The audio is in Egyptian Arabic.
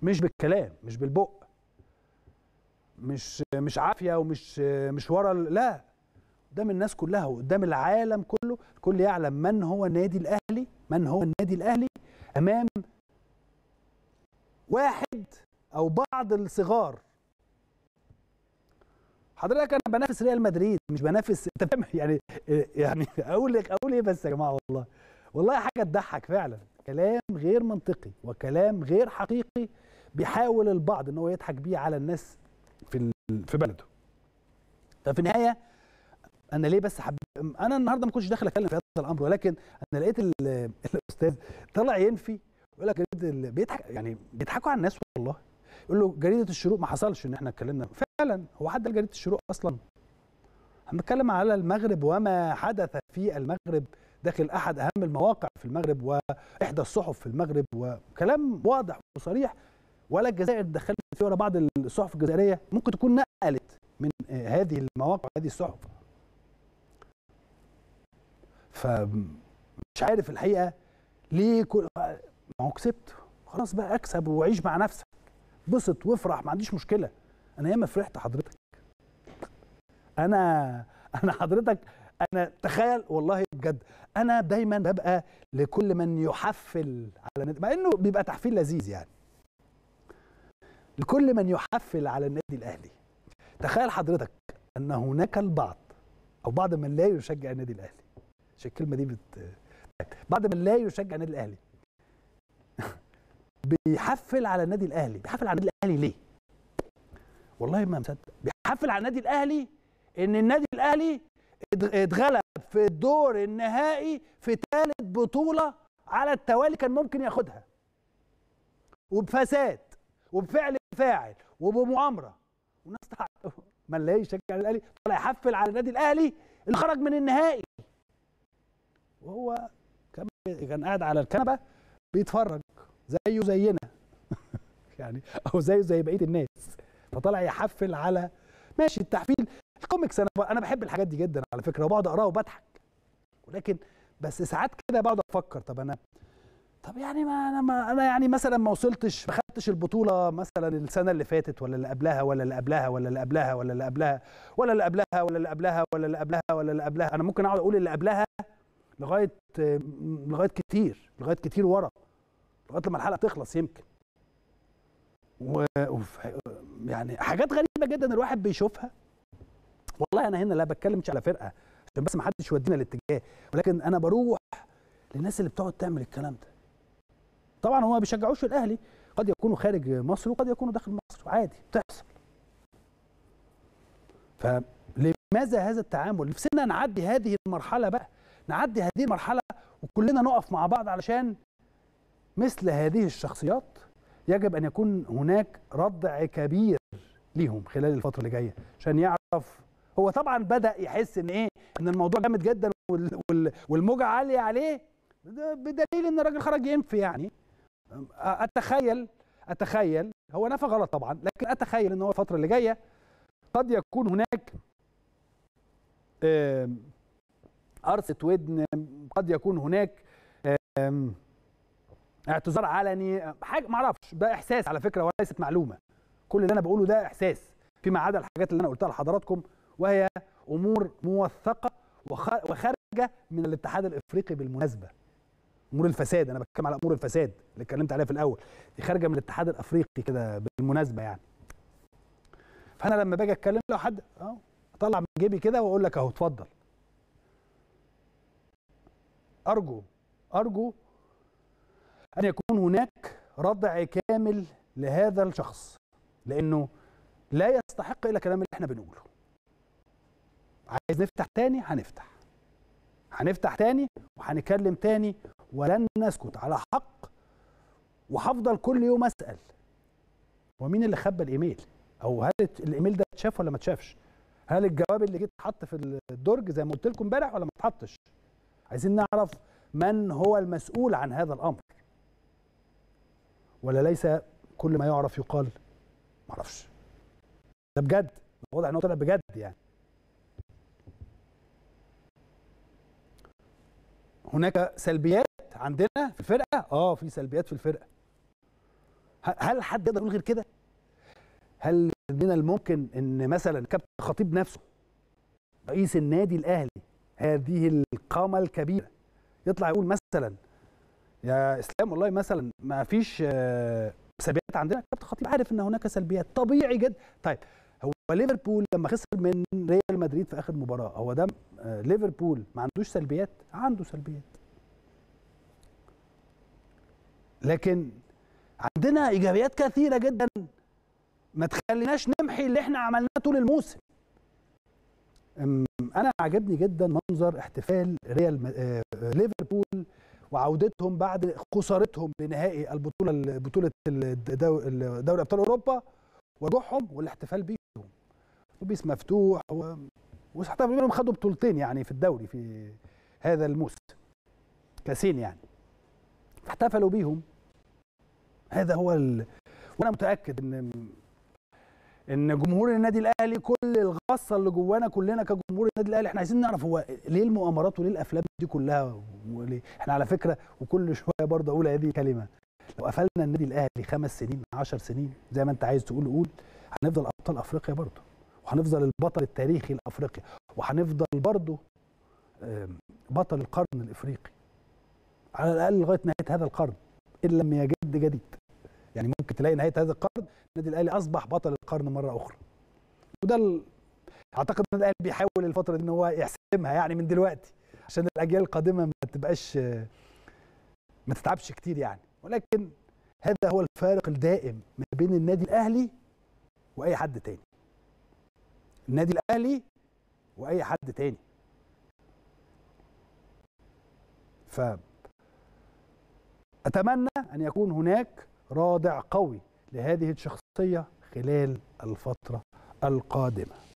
مش بالكلام مش بالبق مش مش عافيه ومش مش ورا ال- لا قدام الناس كلها وقدام العالم كله الكل يعلم من هو النادي الاهلي من هو النادي الاهلي امام واحد او بعض الصغار حضرتك انا بنافس ريال مدريد مش بنافس انت فاهم يعني يعني اقول لك اقول ايه بس يا جماعه والله والله حاجه تضحك فعلا كلام غير منطقي وكلام غير حقيقي بيحاول البعض ان هو يضحك بيه على الناس في ال- في بلده ففي النهايه انا ليه بس حب... انا النهارده ما كنتش داخل اتكلم في هذا الامر ولكن انا لقيت ال- الاستاذ طلع ينفي يقول لك جريده ال- بيضحك يعني بيضحكوا على الناس والله يقول له جريده الشروق ما حصلش ان احنا اتكلمنا فعلا هو حد قال جريده الشروق اصلا احنا بنتكلم على المغرب وما حدث في المغرب داخل احد اهم المواقع في المغرب واحدى الصحف في المغرب وكلام واضح وصريح ولا الجزائر دخلت فيه ولا بعض الصحف الجزائريه ممكن تكون نقلت من آه، هذه المواقع هذه الصحف فمش عارف الحقيقه ليه كل ما هو كسبت خلاص بقى اكسب وعيش مع نفسك بسط وافرح ما عنديش مشكله انا ياما فرحت حضرتك انا انا حضرتك انا تخيل والله بجد انا دايما ببقى لكل من يحفل على النادي مع انه بيبقى تحفيل لذيذ يعني لكل من يحفل على النادي الاهلي تخيل حضرتك ان هناك البعض او بعض من لا يشجع النادي الاهلي عشان الكلمه دي بت بعض من لا يشجع النادي الاهلي بيحفل على النادي الاهلي بيحفل على النادي الاهلي ليه والله ما مصدق بيحفل على النادي الاهلي ان النادي الاهلي اتغ- اتغلب في الدور النهائي في ثالث بطوله على التوالي كان ممكن ياخدها وبفساد وبفعل فاعل وبمؤامره والناس طلع من لا يشجع الاهلي طلع يحفل على النادي الاهلي اللي خرج من النهائي وهو كان كان قاعد على الكنبه بيتفرج زيه زينا يعني او زيه زي بقيه الناس فطلع يحفل على ماشي التحفيل الكوميكس انا انا بحب الحاجات دي جدا على فكره وبقعد اقراها وبضحك ولكن بس ساعات كده بقعد افكر طب انا طب يعني ما انا ما انا يعني مثلا ما وصلتش ما خدتش البطوله مثلا السنه اللي فاتت ولا اللي قبلها ولا اللي قبلها ولا اللي قبلها ولا اللي قبلها ولا اللي قبلها ولا اللي قبلها ولا اللي قبلها ولا اللي قبلها انا ممكن اقعد اقول اللي قبلها لغايه لغايه كتير لغايه كتير ورا لغايه لما الحلقه تخلص يمكن و... وف- يعني حاجات غريبه جدا الواحد بيشوفها والله انا هنا لا بتكلمش على فرقه عشان بس ما حدش يودينا الاتجاه ولكن انا بروح للناس اللي بتقعد تعمل الكلام ده طبعا هم ما بيشجعوش الاهلي قد يكونوا خارج مصر وقد يكونوا داخل مصر عادي بتحصل فلماذا هذا التعامل نفسنا نعدي هذه المرحله بقى نعدي هذه المرحله وكلنا نقف مع بعض علشان مثل هذه الشخصيات يجب ان يكون هناك ردع كبير ليهم خلال الفتره اللي جايه عشان يعرف هو طبعا بدا يحس ان ايه ان الموضوع جامد جدا وال- وال- والموجه عاليه عليه ده بدليل ان الراجل خرج ينفي يعني اتخيل اتخيل هو نفى غلط طبعا لكن اتخيل ان هو الفتره اللي جايه قد يكون هناك آم، قرصه ودن قد يكون هناك آم، اعتذار علني حاجه ما اعرفش ده احساس على فكره وليست معلومه كل اللي انا بقوله ده احساس فيما عدا الحاجات اللي انا قلتها لحضراتكم وهي امور موثقه وخ- وخارجه من الاتحاد الافريقي بالمناسبه امور الفساد انا بتكلم على امور الفساد اللي اتكلمت عليها في الاول دي خارجه من الاتحاد الافريقي كده بالمناسبه يعني فانا لما باجي اتكلم لو حد اه اطلع من جيبي كده واقول لك اهو اتفضل ارجو ارجو ان يكون هناك ردع كامل لهذا الشخص لانه لا يستحق الا الكلام اللي احنا بنقوله عايز نفتح تاني هنفتح هنفتح تاني وهنتكلم تاني ولن نسكت على حق وهفضل كل يوم اسال ومين اللي خبى الايميل او هل الايميل ده اتشاف ولا ما اتشافش هل الجواب اللي جه اتحط في الدرج زي ما قلت لكم امبارح ولا ما اتحطش عايزين نعرف من هو المسؤول عن هذا الامر ولا ليس كل ما يعرف يقال ما اعرفش ده بجد واضح ان هو طلع بجد يعني هناك سلبيات عندنا في الفرقه اه في سلبيات في الفرقه هل حد يقدر يقول غير كده هل من الممكن ان مثلا كابتن خطيب نفسه رئيس النادي الاهلي هذه القامه الكبيره يطلع يقول مثلا يا اسلام والله مثلا ما فيش سلبيات عندنا كابتن خطيب عارف ان هناك سلبيات طبيعي جدا طيب هو ليفربول لما خسر من ريال مدريد في اخر مباراه هو ده ليفربول ما عندوش سلبيات عنده سلبيات لكن عندنا ايجابيات كثيره جدا ما تخليناش نمحي اللي احنا عملناه طول الموسم انا عجبني جدا منظر احتفال ريال ليفربول وعودتهم بعد خسارتهم لنهائي البطوله بطوله دوري ابطال اوروبا ورجوعهم والاحتفال بيهم وبيس مفتوح و... وحتى منهم خدوا بطولتين يعني في الدوري في هذا الموسم كاسين يعني احتفلوا بيهم هذا هو ال... وانا متاكد ان ان جمهور النادي الاهلي كل الغصه اللي جوانا كلنا كجمهور النادي الاهلي احنا عايزين نعرف هو ليه المؤامرات وليه الافلام دي كلها وليه احنا على فكره وكل شويه برضه اقول هذه الكلمه لو قفلنا النادي الاهلي خمس سنين 10 سنين زي ما انت عايز تقول قول هنفضل ابطال افريقيا برضه وهنفضل البطل التاريخي لافريقيا وهنفضل برضه بطل القرن الافريقي على الاقل لغايه نهايه هذا القرن ان لم يجد جديد يعني ممكن تلاقي نهايه هذا القرن النادي الاهلي اصبح بطل القرن مره اخرى وده ال... اعتقد ان الاهلي بيحاول الفتره دي ان هو يحسمها يعني من دلوقتي عشان الاجيال القادمه ما تبقاش ما تتعبش كتير يعني ولكن هذا هو الفارق الدائم ما بين النادي الاهلي واي حد تاني النادي الاهلي واي حد تاني ف اتمنى ان يكون هناك رادع قوي لهذه الشخصيه خلال الفتره القادمه